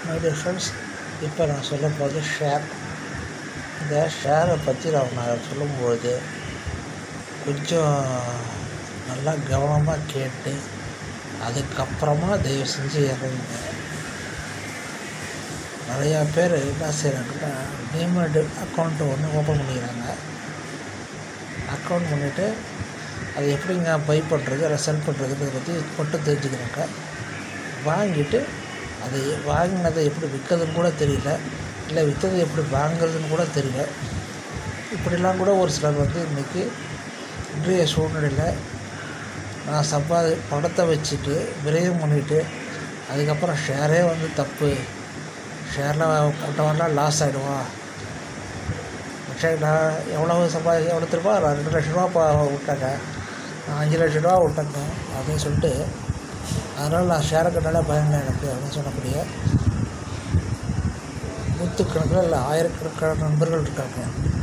my dear friends இப்போ நான் சொல்ல போகிறது ஷேர் இந்த ஷேரை பற்றி நான் நான் சொல்லும்பொழுது கொஞ்சம் நல்லா கவனமாக கேட்டு அதுக்கப்புறமா தயவு செஞ்சு இறங்குங்க நிறையா பேர் என்ன செய்கிறாங்கன்னா டீமேட் அக்கௌண்ட்டு ஒன்று ஓப்பன் பண்ணிக்கிறாங்க அக்கௌண்ட் பண்ணிவிட்டு அது எப்படிங்க பை பண்ணுறது அதை செல் பண்ணுறதுன்றதை பற்றி மட்டும் தெரிஞ்சுக்கிறாங்க வாங்கிட்டு அதை வாங்கினதை எப்படி விற்கிறதுன்னு கூட தெரியல இல்லை விற்றதை எப்படி வாங்குறதுன்னு கூட தெரியல இப்படிலாம் கூட ஒரு சிலர் வந்து இன்றைக்கி இன்றைய சூழ்நிலையில் நான் சம்பாதி பணத்தை வச்சுட்டு விரயம் பண்ணிவிட்டு அதுக்கப்புறம் ஷேரே வந்து தப்பு ஷேரில் போட்டவன்லாம் லாஸ் ஆகிடுவான் சரி நான் எவ்வளோ சம்பாதி எவ்வளோ திருப்பா நான் ரெண்டு லட்ச ரூபா பா விட்டாங்க நான் அஞ்சு லட்ச ரூபா விட்டேங்க அப்படின்னு சொல்லிட்டு அதனால் நான் ஷேரை கட்டாலே பயனில்லை எனக்கு அப்படின்னு சொல்லக்கூடிய நூற்றுக்கணக்கில் இல்லை ஆயிரக்கணக்கான நண்பர்கள் இருக்காங்க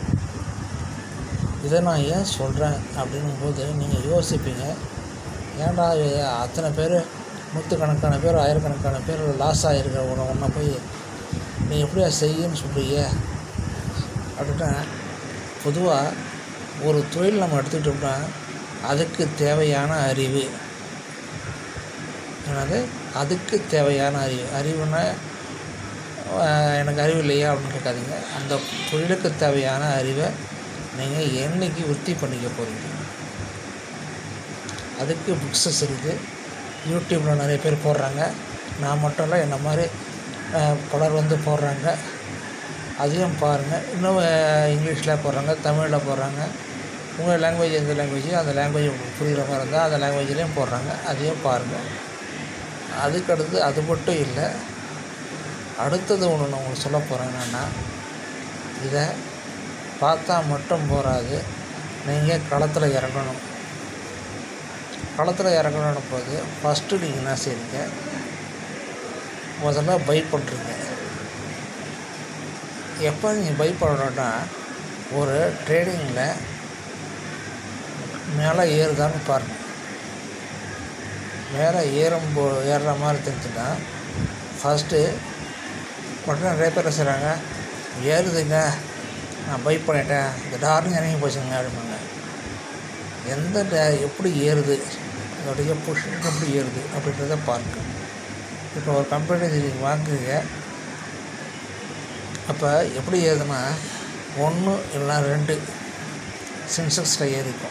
இதை நான் ஏன் சொல்கிறேன் அப்படின்னும்போது நீங்கள் யோசிப்பீங்க ஏன்டா இது அத்தனை பேர் நூற்றுக்கணக்கான பேர் ஆயிரக்கணக்கான பேர் லாஸ் ஆகிருக்கிற உன ஒன்றை போய் நீ எப்படியா செய்யுன்னு சொல்கிறீங்க அப்படின்னா பொதுவாக ஒரு தொழில் நம்ம எடுத்துக்கிட்டோம்னா அதுக்கு தேவையான அறிவு என்னது அதுக்கு தேவையான அறிவு அறிவுனா எனக்கு அறிவு இல்லையா அப்படின்னு கேட்காதீங்க அந்த தொழிலுக்கு தேவையான அறிவை நீங்கள் என்னைக்கு விருத்தி பண்ணிக்க போகிறீங்க அதுக்கு புக்ஸஸ் இருக்குது யூடியூப்பில் நிறைய பேர் போடுறாங்க நான் மட்டும் இல்லை என்ன மாதிரி பலர் வந்து போடுறாங்க அதையும் பாருங்கள் இன்னும் இங்கிலீஷில் போடுறாங்க தமிழில் போடுறாங்க உங்கள் லாங்குவேஜ் எந்த லாங்குவேஜோ அந்த லாங்குவேஜ் உங்களுக்கு புரிகிற மாதிரி இருந்தால் அந்த லாங்குவேஜ்லேயும் போடுறாங்க அதையும் பாருங்கள் அதுக்கடுத்து அது மட்டும் இல்லை அடுத்தது ஒன்று நான் உங்களுக்கு சொல்ல போகிறேன் என்னென்னா இதை பார்த்தா மட்டும் போகாது நீங்கள் களத்தில் இறங்கணும் களத்தில் இறங்கணும் போது ஃபஸ்ட்டு நீங்கள் என்ன செய்றீங்க முதல்ல பை பண்ணுறீங்க எப்போ நீங்கள் பை பண்ணணுன்னா ஒரு ட்ரேடிங்கில் மேலே ஏறுதான்னு பாருங்கள் மேலே ஏறும்போ ஏறுற மாதிரி தெரிஞ்சுன்னா ஃபஸ்ட்டு உடனே நிறைய பேர் என்ன செய்கிறாங்க ஏறுதுங்க நான் பை பண்ணிட்டேன் இந்த டார்னு இறங்கி போச்சுங்க அப்படிம்பாங்க எந்த டே எப்படி ஏறுது அதோடைய பொசிஷன் எப்படி ஏறுது அப்படின்றத பாருங்க இப்போ ஒரு கம்பெனி நீங்கள் வாங்குறீங்க அப்போ எப்படி ஏறுதுன்னா ஒன்று இல்லைனா ரெண்டு சென்செக்ஸில் ஏறிக்கும்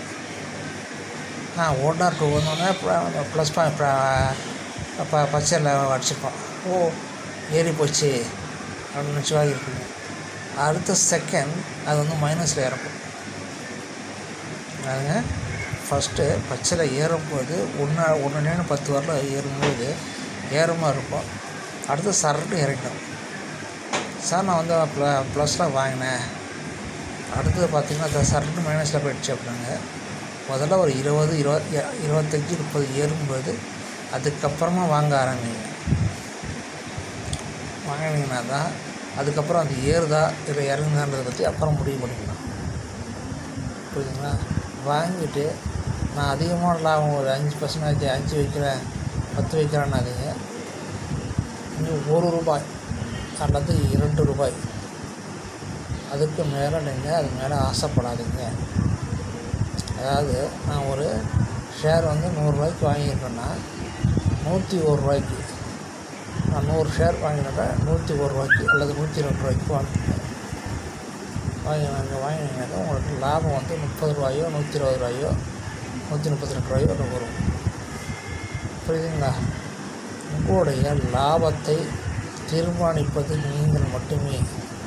ஆ ஒன் ஆர் டூ வந்தோடனே ப்ளஸ் இப்போ பச்சையில் அடிச்சிருக்கோம் ஓ ஏறி போச்சு அப்படின்னு நினச்சி வாங்கியிருக்குங்க அடுத்த செகண்ட் அது வந்து மைனஸில் இறக்கும் அதுங்க ஃபஸ்ட்டு பச்சையில் ஏறும்போது ஒன்று ஒன்று பத்து வரல ஏறும்போது ஏறமாக இருக்கும் அடுத்து சரட்டு இறங்கிடும் சார் நான் வந்து ப்ள ப்ளஸில் வாங்கினேன் அடுத்தது பார்த்திங்கன்னா அந்த சரட்டு மைனஸில் போயிடுச்சு அப்படின்னாங்க முதல்ல ஒரு இருபது இருபத் இருபத்தஞ்சி முப்பது ஏறும்போது அதுக்கப்புறமா வாங்க ஆரம்பிங்க வாங்கினீங்கன்னா தான் அதுக்கப்புறம் அது ஏறுதா இல்லை இறங்குதான்றதை பற்றி அப்புறம் முடிவு பண்ணிக்கலாம் புரியுதுங்களா வாங்கிட்டு நான் அதிகமான லாபம் ஒரு அஞ்சு பர்சன்டேஜ் அஞ்சு வைக்கிறேன் பத்து வைக்கிறேன்னாதீங்க நீங்கள் ஒரு ரூபாய் அல்லது இரண்டு ரூபாய் அதுக்கு மேலே நீங்கள் அது மேலே ஆசைப்படாதீங்க அதாவது நான் ஒரு ஷேர் வந்து நூறுரூவாய்க்கு வாங்கியிருக்கேன்னா நூற்றி ஒரு ரூபாய்க்கு நான் நூறு ஷேர் வாங்கினப்ப நூற்றி ஒரு ரூபாய்க்கு அல்லது நூற்றி ரெண்டு ரூபாய்க்கு வாங்கினேன் வாங்கி வாங்க வாங்கினீங்கன்னாக்கா உங்களுக்கு லாபம் வந்து முப்பது ரூபாயோ நூற்றி இருபது ரூபாயோ நூற்றி முப்பத்தி ரெண்டு ரூபாயோ அது வரும் புரியுதுங்களா உங்களுடைய லாபத்தை தீர்மானிப்பது நீங்கள் மட்டுமே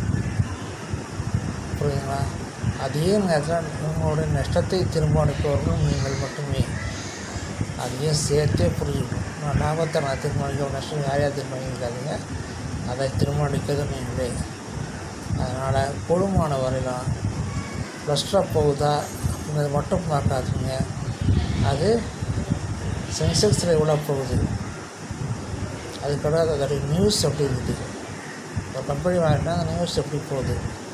புரியுதுங்களா அதே நேரத்தில் உங்களுடைய நஷ்டத்தை தீர்மானிப்பவர்களும் நீங்கள் மட்டுமே அதையும் சேர்த்தே புரிஞ்சுக்கணும் நான் லாபத்தை நான் தீர்மானிக்க நஷ்டம் யார் யார் தீர்மானிக்காதீங்க அதை தீர்மானிக்கிறது நீங்களே அதனால் கூடுமான வரையிலும் ப்ளஸ்டாக போகுதா அப்படின்றத மட்டும் பார்க்காதீங்க அது சென்செக்ஸில் எவ்வளோ போகுது அதுக்கட அதோடைய நியூஸ் எப்படி இருக்குது ஒரு கம்பெனி வாங்கினா அந்த நியூஸ் எப்படி போகுது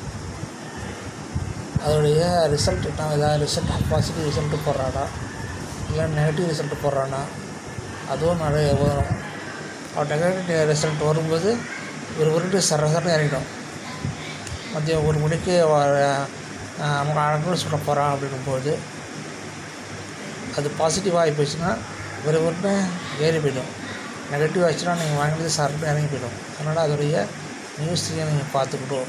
அதோடைய ரிசல்ட் நான் ஏதாவது ரிசல்ட் பாசிட்டிவ் ரிசல்ட்டு போடுறானா இல்லை நெகட்டிவ் ரிசல்ட்டு போடுறானா அதுவும் நிறைய வரும் நெகட்டிவ் ரிசல்ட் வரும்போது ஒரு உருட்டு சர சர இறங்கிடும் மதியம் ஒரு மணிக்கு வ- ஆஹ் அவங்க அட்ரஸ் சொல்ல போகிறான் அப்படின்னும்போது அது பாசிட்டிவ் ஆகி போச்சுன்னா ஒரு உருட்டு ஏறி போயிடும் நெகட்டிவ் ஆச்சுன்னா நீங்கள் வாங்கினது சரட்டு இறங்கி போயிடும் அதனால் அதோடைய நியூஸையும் நீங்கள் பார்த்துக்கிட்டோம்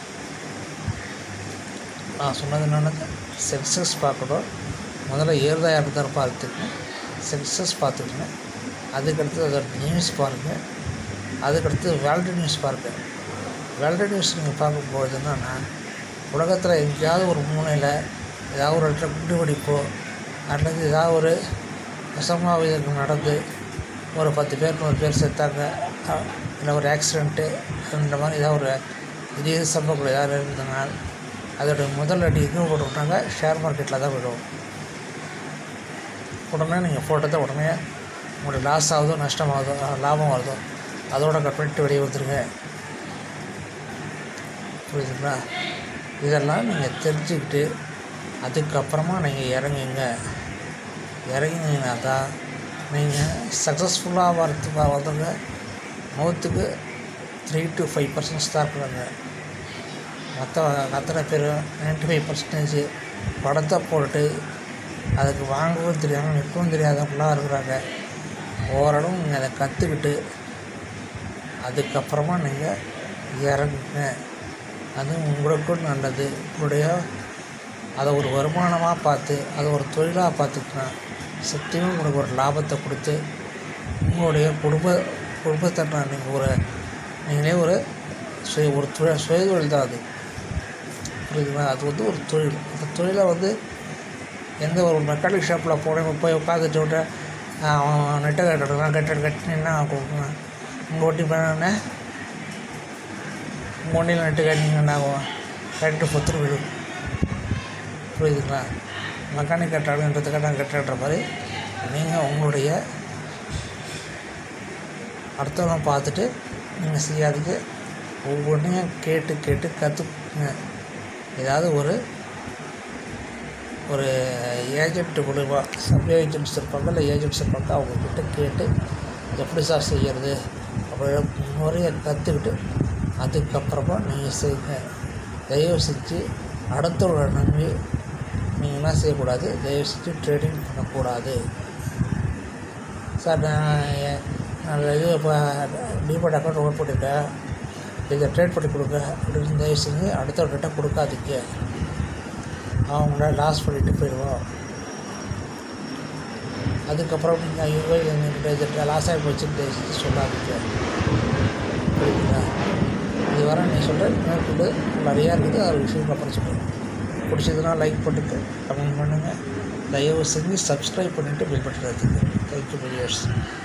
நான் சொன்னது என்னென்னா சென்சஸ் பார்க்கணும் முதல்ல ஏறுதா இறந்தார் பார்த்துக்கணும் சென்சஸ் பார்த்துக்கணும் அதுக்கடுத்து அதோட நியூஸ் பாருங்கள் அதுக்கடுத்து வேல்டு நியூஸ் பாருங்கள் வேல்டு நியூஸ் நீங்கள் பார்க்கும்போது என்னென்னா உலகத்தில் எங்கேயாவது ஒரு மூலையில் ஏதாவது ஒரு இடத்துல குண்டு வெடிப்போ அல்லது ஏதாவது ஒரு அசம்பாவிதங்கள் நடந்து ஒரு பத்து பேர் நூறு பேர் செத்தாங்க அஹ் இல்லை ஒரு ஆக்சிடெண்ட்டு இந்த மாதிரி ஏதாவது ஒரு திடீர் சம்பவங்கள் ஏதாவது இருந்ததுனால் அதோட முதல் அடி எங்கே போட்டு விட்டாங்க ஷேர் மார்க்கெட்டில் தான் விடும் உடனே நீங்கள் போட்டதை உடனே உங்களுக்கு லாஸ் ஆகுதோ நஷ்டமாகுதோ அஹ் லாபம் வருதோ அதோட கட் பண்ணிட்டு வெளியே வந்துருங்க புரியுதுங்களா இதெல்லாம் நீங்கள் தெரிஞ்சுக்கிட்டு அதுக்கப்புறமா நீங்கள் இறங்குங்க இறங்கினீங்கன்னா தான் நீங்கள் சக்ஸஸ்ஃபுல்லாக வரத்துக்கு வந்துங்க நூற்றுக்கு த்ரீ டு ஃபைவ் பர்சன்ட்ஸ் தான் இருக்கிறாங்க மற்ற அத்தனை பேர் நைன்டி ஃபைவ் பர்சன்டேஜ் படத்தை போட்டு அதுக்கு வாங்கவும் தெரியாமல் விற்கவும் தெரியாதவங்களாம் இருக்கிறாங்க ஓரளவு நீங்கள் அதை கற்றுக்கிட்டு அதுக்கப்புறமா நீங்கள் இறங்குங்க அது உங்களுக்கும் நல்லது உங்களுடைய அதை ஒரு வருமானமாக பார்த்து அதை ஒரு தொழிலாக பார்த்துக்கினா சத்தியமாக உங்களுக்கு ஒரு லாபத்தை கொடுத்து உங்களுடைய குடும்ப குடும்பத்தை நான் நீங்கள் ஒரு நீங்களே ஒரு சுய ஒரு தொழில் சுயதொழில் தான் அது புரியுதுங்களா அது வந்து ஒரு தொழில் அந்த தொழிலை வந்து எந்த ஒரு மெக்கானிக் ஷாப்பில் போனேன் போய் உட்காந்துட்டு விட்டு அவன் நெட்டை கட்டுறான் கட்டு கட்டினா கொடுக்குறான் உங்கள் ஒட்டி பண்ண உங்கள் ஒண்டியில் நெட்டு கட்டினீங்கன்னா கரெக்டு பொத்துரு விடும் புரியுதுங்களா மெக்கானிக் கட்டாடுன்றதுக்காக நான் கட்டுற மாதிரி நீங்கள் உங்களுடைய அடுத்தவங்க பார்த்துட்டு நீங்கள் செய்யாதீங்க ஒவ்வொன்றையும் கேட்டு கேட்டு கற்றுக்குங்க ஏதாவது ஒரு ஒரு ஏஜென்ட் மூலிமா சப்ளை ஏஜென்ட்ஸ் இருப்பாங்க இல்லை ஏஜென்ட்ஸ் இருப்பாங்க அவங்கக்கிட்ட கேட்டு எப்படி சார் செய்கிறது அப்படி முறையை கற்றுக்கிட்டு அதுக்கப்புறமா நீங்கள் செய்யுங்க தயவு செஞ்சு அடுத்தவரோட நம்பி நீங்கள் என்ன செய்யக்கூடாது தயவு செஞ்சு ட்ரேடிங் பண்ணக்கூடாது சார் நான் எ- நான் இது இப்போ டிபார்ட் அக்கௌண்ட் ஓப்பன் பண்ணியிருக்கேன் இதை ட்ரேட் பண்ணி கொடுங்க அப்படின்னு தயவு செஞ்சு அடுத்தவர்கிட்ட கொடுக்காதீங்க அவங்கள லாஸ் பண்ணிட்டு போயிடுவோம் அதுக்கப்புறம் நீங்கள் ஐயோ எங்கள்கிட்ட இது லாஸ் ஆகி போச்சுன்னு தயவு செஞ்சு சொல்லாதீங்க புரியுதுங்களா இது வர நீ சொல்கிறேன் மேற்கொண்டு நிறையா இருக்குது அது விஷயம் அப்புறம் சொல்கிறேன் பிடிச்சதுன்னா லைக் பண்ணுங்கள் கமெண்ட் பண்ணுங்கள் தயவு செஞ்சு சப்ஸ்கிரைப் பண்ணிவிட்டு பில் பண்ணுறதுக்கு தேங்க்யூ வீடியோஸ்